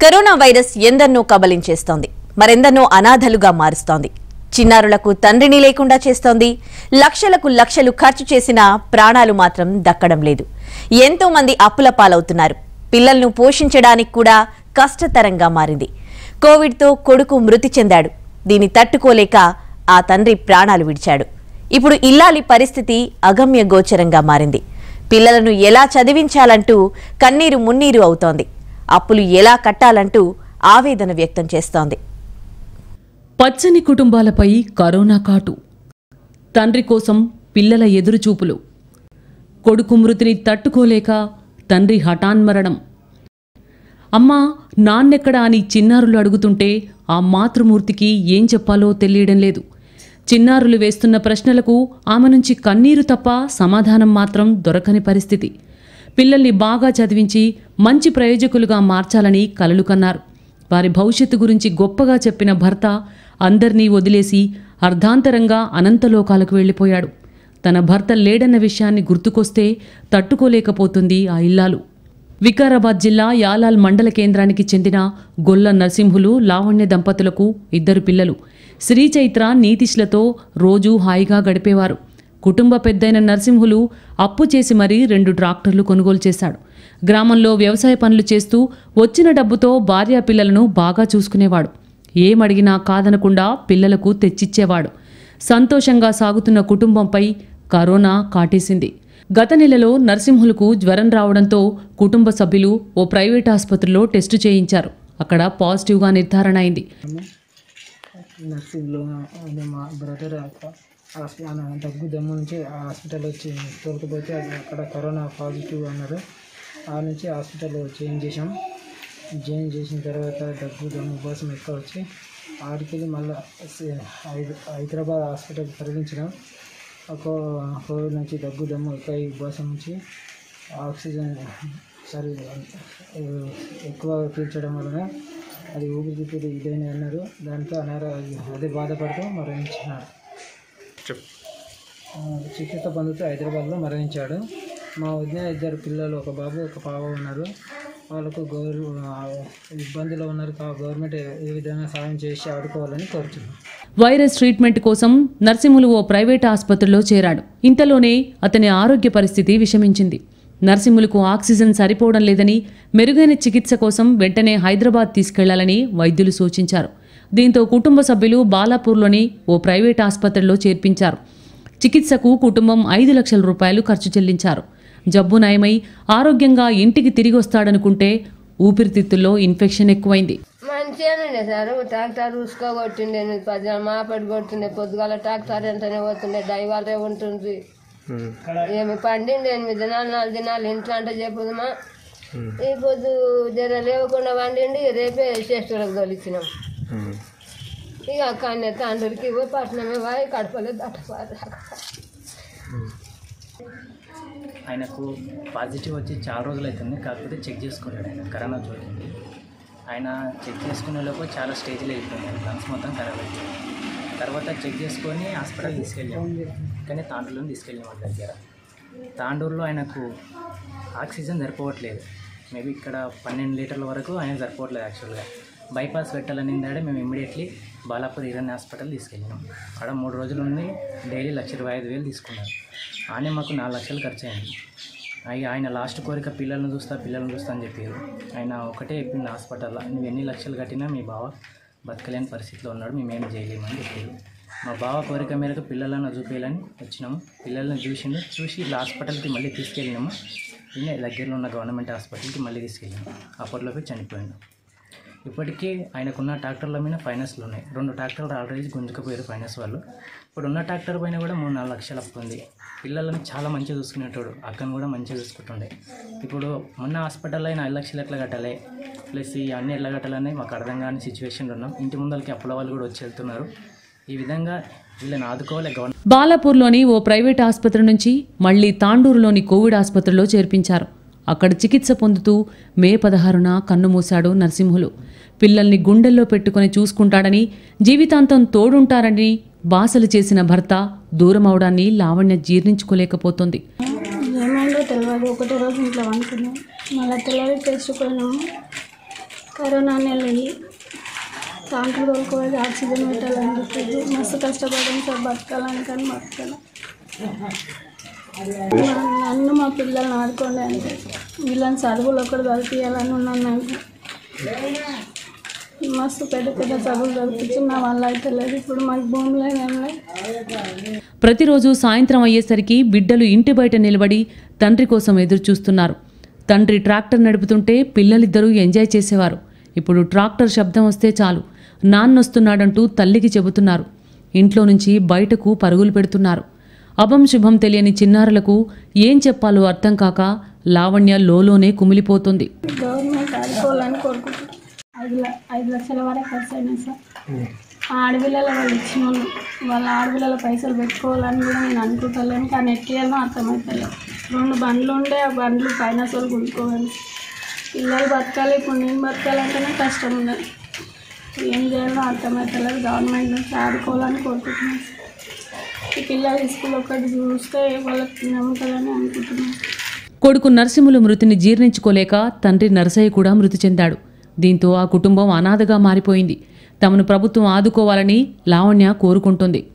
corona virus ఎందన్నో కబలించేస్తోంది మరెందన్నో అనాథలుగా మారుస్తోంది చిన్నారులకు తండ్రిని లేకుండా చేస్తోంది లక్షలకు లక్షలు ఖర్చు చేసినా ప్రాణాలు మాత్రం దక్కడం లేదు ఎంతో మంది అప్పుల పాలవుతున్నారు పిల్లలను పోషించడానికి కూడా కష్టతరంగా మారింది కోవిడ్తో కొడుకు మృతి చెందాడు దీన్ని తట్టుకోలేక ఆ తండ్రి ప్రాణాలు విడిచాడు ఇప్పుడు ఇల్లాలి పరిస్థితి అగమ్య గోచరంగా మారింది పిల్లలను ఎలా చదివించాలంటూ కన్నీరు మున్నీరు అవుతోంది అప్పులు ఎలా కట్టాలంటూ ఆవేదన వ్యక్తం చేస్తోంది పచ్చని కుటుంబాలపై కరోనా కాటు తండ్రి కోసం పిల్లల ఎదురుచూపులు కొడుకు మృతిని తట్టుకోలేక తండ్రి హఠాన్మరణం అమ్మా నాన్నెక్కడా అని చిన్నారులు అడుగుతుంటే ఆ మాతృమూర్తికి ఏం చెప్పాలో తెలియడం లేదు చిన్నారులు వేస్తున్న ప్రశ్నలకు ఆమె నుంచి కన్నీరు తప్ప సమాధానం మాత్రం దొరకని పరిస్థితి పిల్లల్ని బాగా చదివించి మంచి ప్రయోజకులుగా మార్చాలని కలలు కన్నారు వారి భవిష్యత్తు గురించి గొప్పగా చెప్పిన భర్త అందర్నీ వదిలేసి అర్ధాంతరంగా అనంతలోకాలకు వెళ్ళిపోయాడు తన భర్త లేడన్న విషయాన్ని గుర్తుకొస్తే తట్టుకోలేకపోతుంది ఆ ఇల్లాలు వికారాబాద్ జిల్లా యాలాల్ మండల కేంద్రానికి చెందిన గొల్ల నరసింహులు లావణ్య దంపతులకు ఇద్దరు పిల్లలు శ్రీచైత్ర నీతిష్లతో రోజూ హాయిగా గడిపేవారు కుటుంబ పెద్దైన నరసింహులు అప్పు చేసి మరీ రెండు ట్రాక్టర్లు కొనుగోలు చేశాడు గ్రామంలో వ్యవసాయ పనులు చేస్తూ వచ్చిన డబ్బుతో భార్యా పిల్లలను బాగా చూసుకునేవాడు ఏమడిగినా కాదనకుండా పిల్లలకు తెచ్చిచ్చేవాడు సంతోషంగా సాగుతున్న కుటుంబంపై కరోనా కాటేసింది గత నెలలో నరసింహులకు జ్వరం రావడంతో కుటుంబ సభ్యులు ఓ ప్రైవేట్ ఆసుపత్రిలో టెస్టు చేయించారు అక్కడ పాజిటివ్గా నిర్ధారణ అయింది నర్సింగ్లో అదే మా బ్రదర్ హాస్పిటల్ దగ్గు దమ్ము నుంచి ఆ హాస్పిటల్ వచ్చి తోలుకుపోతే అది అక్కడ కరోనా పాజిటివ్ అన్నారు ఆ నుంచి హాస్పిటల్ చేంజ్ చేసాం చేంజ్ చేసిన తర్వాత దగ్గు దమ్ము కోసం ఎక్కువ వచ్చి ఆడికెళ్ళి మళ్ళీ హైదరాబాద్ హాస్పిటల్ తరలించడం ఒక కోవిడ్ నుంచి దగ్గు దమ్ము ఎక్కువ ఉపవాసం నుంచి ఆక్సిజన్ సరి ఎక్కువ పీల్చడం వలన అది ఊపిరితిత్తులు ఇదైనా అన్నారు దాంతో అనారో అదే బాధపడుతూ మరణించినాడు ఆ, చికిత్స పొందుతూ హైదరాబాద్లో మరణించాడు మా వదిన ఇద్దరు పిల్లలు ఒక బాబు ఒక పాప ఉన్నారు వాళ్ళకు గౌర్ ఆ, ఇబ్బందిలో ఉన్నారు కా గవర్నమెంట్ ఏ విధంగా సాయం చేసి ఆడుకోవాలని కోరుతున్నాం వైరస్ ట్రీట్మెంట్ కోసం నర్సింహులు ఓ ప్రైవేట్ ఆసుపత్రిలో చేరాడు ఇంతలోనే అతని ఆరోగ్య పరిస్థితి విషమించింది నర్సింహులకు ఆక్సిజన్ సరిపోవడం లేదని మెరుగైన చికిత్స కోసం వెంటనే హైదరాబాద్ తీసుకెళ్లాలని వైద్యులు సూచించారు దీంతో కుటుంబ సభ్యులు బాలాపూర్లోని ఓ ప్రైవేట్ ఆసుపత్రిలో చేర్పించారు చికిత్సకు కుటుంబం ఐదు లక్షల రూపాయలు ఖర్చు చెల్లించారు జబ్బు నయమై ఆరోగ్యంగా ఇంటికి తిరిగి వస్తాడనుకుంటే ఊపిరితిత్తుల్లో ఇన్ఫెక్షన్ ఎక్కువైంది మంచిగానే సార్ ట్రాక్టర్ ఉసుక కొట్టిండే పది మాపడి కొట్టిండే పొద్దుగాల ట్రాక్టర్ వెంటనే పోతుండే డైవర్లే ఉంటుంది ఏమి పండింది ఎనిమిది దినాలు నాలుగు దినాలు ఇంట్లో అంటే చెప్పుదమా ఈ పొద్దు జర లేవకుండా వండిండి రేపే చేస్తులకు తొలిచ్చినాం ఇక అక్కడనే తండ్రికి పోయి పట్టణమే పోయి కడపలే దట్టపారు ఆయనకు పాజిటివ్ వచ్చి చాలా రోజులు అవుతుంది కాకపోతే చెక్ చేసుకోలేడు ఆయన కరోనా చూడండి ఆయన చెక్ చేసుకునే లోపు చాలా స్టేజ్లో అయిపోయింది లంగ్స్ మొత్తం ఖరాబ్ అయిపోయింది తర్వాత చెక్ చేసుకొని హాస్పిటల్ తీసుకెళ్ళాము కానీ తాండూరులో తీసుకెళ్ళాము వాళ్ళ దగ్గర తాండూరులో ఆయనకు ఆక్సిజన్ సరిపోవట్లేదు మేబీ ఇక్కడ పన్నెండు లీటర్ల వరకు ఆయన సరిపోవట్లేదు యాక్చువల్గా బైపాస్ పెట్టాలని దాడే మేము ఇమ్మీడియట్లీ బాలాపూర్ ఇరన్ హాస్పిటల్ తీసుకెళ్ళినాం అక్కడ మూడు రోజులు ఉండి డైలీ లక్ష ఇరవై ఐదు వేలు తీసుకున్నారు ఆయన మాకు నాలుగు లక్షలు ఖర్చు అయింది అయ్యి ఆయన లాస్ట్ కోరిక పిల్లల్ని చూస్తా పిల్లల్ని చూస్తా అని చెప్పారు ఆయన ఒకటే చెప్పింది హాస్పిటల్లో నువ్వు ఎన్ని లక్షలు కట్టినా మీ బావ బతకలేని పరిస్థితిలో ఉన్నాడు మేమేం చేయలేమని చెప్పారు మా బావ కోరిక మేరకు పిల్లలను చూపించాలని వచ్చినాము పిల్లల్ని చూసిండు చూసి ఇలా హాస్పిటల్కి మళ్ళీ తీసుకెళ్ళినాము ఈయన దగ్గరలో ఉన్న గవర్నమెంట్ హాస్పిటల్కి మళ్ళీ తీసుకెళ్ళినాము అప్పట్లోకి చనిపోయిండు ఇప్పటికీ ఆయనకున్న ట్రాక్టర్ల మీద ఫైనాన్స్లు ఉన్నాయి రెండు ట్రాక్టర్లు ఆల్రెడీ గుంజుకుపోయారు ఫైనాన్స్ వాళ్ళు ఇప్పుడు ఉన్న ట్రాక్టర్ పైన కూడా మూడు నాలుగు లక్షలు అప్పు ఉంది పిల్లలను చాలా మంచిగా చూసుకునేటోడు అక్కను కూడా మంచిగా చూసుకుంటుండే ఇప్పుడు మొన్న హాస్పిటల్లో అయినా ఐదు లక్షలు ఎట్లా కట్టాలి ప్లస్ ఈ అన్ని ఎట్లా కట్టాలని మాకు అర్థం కాని సిచ్యువేషన్లో ఉన్నాం ఇంటి ముందరికి అప్పుల వాళ్ళు కూడా వచ్చి వెళ్తున్నారు ఈ విధంగా వీళ్ళని ఆదుకోవాలి గవర్నమెంట్ బాలాపూర్లోని ఓ ప్రైవేట్ ఆసుపత్రి నుంచి మళ్లీ తాండూరులోని కోవిడ్ ఆసుపత్రిలో చేర్పించారు అక్కడ చికిత్స పొందుతూ మే పదహారున కన్నుమూశాడు నరసింహులు పిల్లల్ని గుండెల్లో పెట్టుకుని చూసుకుంటాడని జీవితాంతం తోడుంటారని బాసలు చేసిన భర్త దూరమవడాన్ని లావణ్య జీర్ణించుకోలేకపోతోంది ఏమైందో తెలియదు ఒకటే రోజు ఇంట్లో అనుకున్నాం మళ్ళీ తెల్లవి చేసుకున్నాము కరోనా నెలలు టాంకులు తోలుకోవాలి ఆక్సిజన్ పెట్టాలని చెప్పి మస్తు కష్టపడడం సార్ బతకాలని కానీ బతకాలి నా- నన్ను మా పిల్లల్ని ఆడుకోండి అంటే వీళ్ళని చదువులు ఒకటి చదివించాలని ఉన్నాను అంటే మస్తు పెద్ద పెద్ద చదువులు చదివించి నా వల్ల అయితే లేదు ఇప్పుడు మాకు భూమి లేదు ఏం లేదు ప్రతిరోజు సాయంత్రం అయ్యేసరికి బిడ్డలు ఇంటి బయట నిలబడి తండ్రి కోసం ఎదురు చూస్తున్నారు తండ్రి ట్రాక్టర్ నడుపుతుంటే పిల్లలిద్దరూ ఎంజాయ్ చేసేవారు ఇప్పుడు ట్రాక్టర్ శబ్దం వస్తే చాలు నాన్నొస్తున్నాడంటూ తల్లికి చెబుతున్నారు ఇంట్లో నుంచి బయటకు పరుగులు పెడుతున్నారు అభం శుభం తెలియని చిన్నారులకు ఏం చెప్పాలో అర్థం కాక లావణ్య లోలోనే కుమిలిపోతుంది గవర్నమెంట్ ఆడుకోవాలని కోరుకుంటున్నాను ఐదు ల- ఐదు లక్షల వరకు ఖర్చు అయినాయి సార్ ఆ ఆడపిల్లల వాళ్ళు ఇచ్చిన వాళ్ళు వాళ్ళ ఆడపిల్లల పైసలు పెట్టుకోవాలని కూడా నేను అనుకుంటలేను కానీ ఎట్లా అర్థమవుతలేదు రెండు బండ్లు ఉండే ఆ బండ్లు పైన సోలు కొనుక్కోవాలి పిల్లలు బతకాలి ఇప్పుడు నేను బతకాలంటేనే కష్టం ఉన్నది ఏం చేయాలో అర్థమవుతలేదు గవర్నమెంట్ నుంచి ఆడుకోవాలని కోరుకుంటున్నాను ఈ పిల్లలు స్కూల్ ఒకటి చూస్తే వాళ్ళకి నమ్ముతుందని అనుకుంటున్నాను కొడుకు నరసింహుల మృతిని జీర్ణించుకోలేక తండ్రి నరసయ్య కూడా మృతి చెందాడు దీంతో ఆ కుటుంబం అనాథగా మారిపోయింది తమను ప్రభుత్వం ఆదుకోవాలని లావణ్య కోరుకుంటుంది